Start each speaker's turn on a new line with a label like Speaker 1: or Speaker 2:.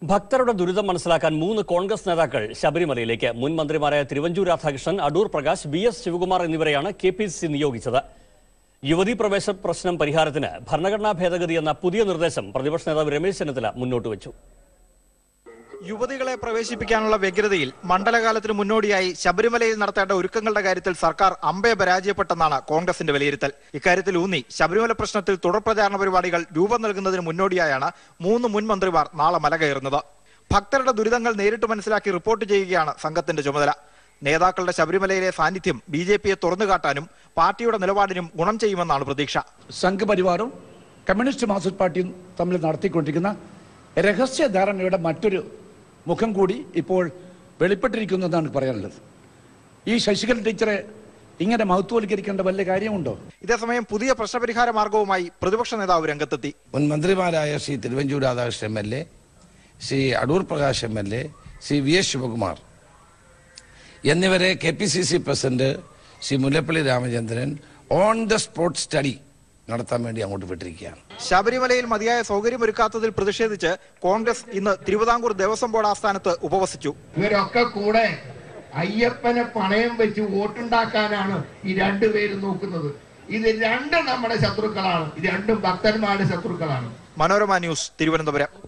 Speaker 1: ഭക്തരുടെ ദുരിതം മനസ്സിലാക്കാൻ മൂന്ന് കോൺഗ്രസ് നേതാക്കൾ ശബരിമലയിലേക്ക് മുൻ മന്ത്രിമാരായ തിരുവഞ്ചൂർ രാധാകൃഷ്ണൻ അടൂർ പ്രകാശ് ബി എസ് ശിവകുമാർ എന്നിവരെയാണ് കെ പി സി സി നിയോഗിച്ചത് യുവതീ പ്രവേശ പ്രശ്നം പരിഹാരത്തിന് ഭരണഘടനാ ഭേദഗതി എന്ന പുതിയ നിർദ്ദേശം പ്രതിപക്ഷ നേതാവ് രമേശ് ചെന്നിത്തല മുന്നോട്ട് വെച്ചു
Speaker 2: യുവതികളെ പ്രവേശിപ്പിക്കാനുള്ള വ്യഗ്രതയിൽ മണ്ഡലകാലത്തിന് മുന്നോടിയായി ശബരിമലയിൽ നടത്തേണ്ട ഒരുക്കങ്ങളുടെ കാര്യത്തിൽ സർക്കാർ അമ്പെ പരാജയപ്പെട്ടെന്നാണ് കോൺഗ്രസിന്റെ വിലയിരുത്തൽ ഇക്കാര്യത്തിൽ ഊന്നി ശബരിമല പ്രശ്നത്തിൽ തുടർ പ്രചാരണ പരിപാടികൾ രൂപം നൽകുന്നതിന് മുന്നോടിയായാണ് മൂന്ന് മുൻ മന്ത്രിമാർ നാളെ മല കയറുന്നത് ഭക്തരുടെ ദുരിതങ്ങൾ നേരിട്ട് മനസ്സിലാക്കി റിപ്പോർട്ട് ചെയ്യുകയാണ് സംഘത്തിന്റെ ചുമതല നേതാക്കളുടെ ശബരിമലയിലെ സാന്നിധ്യം ബി ജെ പിയെ തുറന്നുകാട്ടാനും പാർട്ടിയുടെ നിലപാടിനും ഗുണം ചെയ്യുമെന്നാണ് പ്രതീക്ഷ
Speaker 3: സംഘപരിവാറും കമ്മ്യൂണിസ്റ്റ് മാർക്സിസ്റ്റ് പാർട്ടിയും തമ്മിൽ നടത്തിക്കൊണ്ടിരിക്കുന്ന രഹസ്യ ധാരണയുടെ മറ്റൊരു മുഖം കൂടി ഇപ്പോൾ വെളിപ്പെട്ടിരിക്കുന്നു എന്നാണ് പറയാനുള്ളത് ഈ ശശികല ടീച്ചറെ ഇങ്ങനെ മഹത്വവൽക്കരിക്കേണ്ട വല്ല കാര്യമുണ്ടോ
Speaker 2: ഇതേസമയം പുതിയ പ്രശ്നപരിഹാര മാർഗവുമായി പ്രതിപക്ഷ നേതാവ് രംഗത്തെത്തി
Speaker 4: മുൻ മന്ത്രിമാരായ Shri Thiruvanchoor Radhakrishnan M L A Shri Adoor Prakash M L A Shri V S Sivakumar എന്നിവരെ K P C C president Shri Mullappally Ramachandran on the spot study നടത്താൻ വേണ്ടി അങ്ങോട്ട് വിട്ടിരിക്കുകയാണ്
Speaker 2: ശബരിമലയിൽ മതിയായ സൗകര്യമൊരുക്കാത്തതിൽ പ്രതിഷേധിച്ച് കോൺഗ്രസ് ഇന്ന് തിരുവിതാംകൂർ ദേവസ്വം ബോർഡ് ആസ്ഥാനത്ത് ഉപവസിച്ചു
Speaker 5: ഇവരൊക്കെ കൂടെ അയ്യപ്പനെ പണയം വെച്ച് വോട്ടുണ്ടാക്കാനാണ് ഈ രണ്ടുപേരും നോക്കുന്നത് ഇത് രണ്ടും നമ്മുടെ ശത്രുക്കളാണ് ഇത് രണ്ടും ഭക്തന്മാരുടെ ശത്രുക്കളാണ്
Speaker 2: മനോരമ ന്യൂസ് തിരുവനന്തപുരം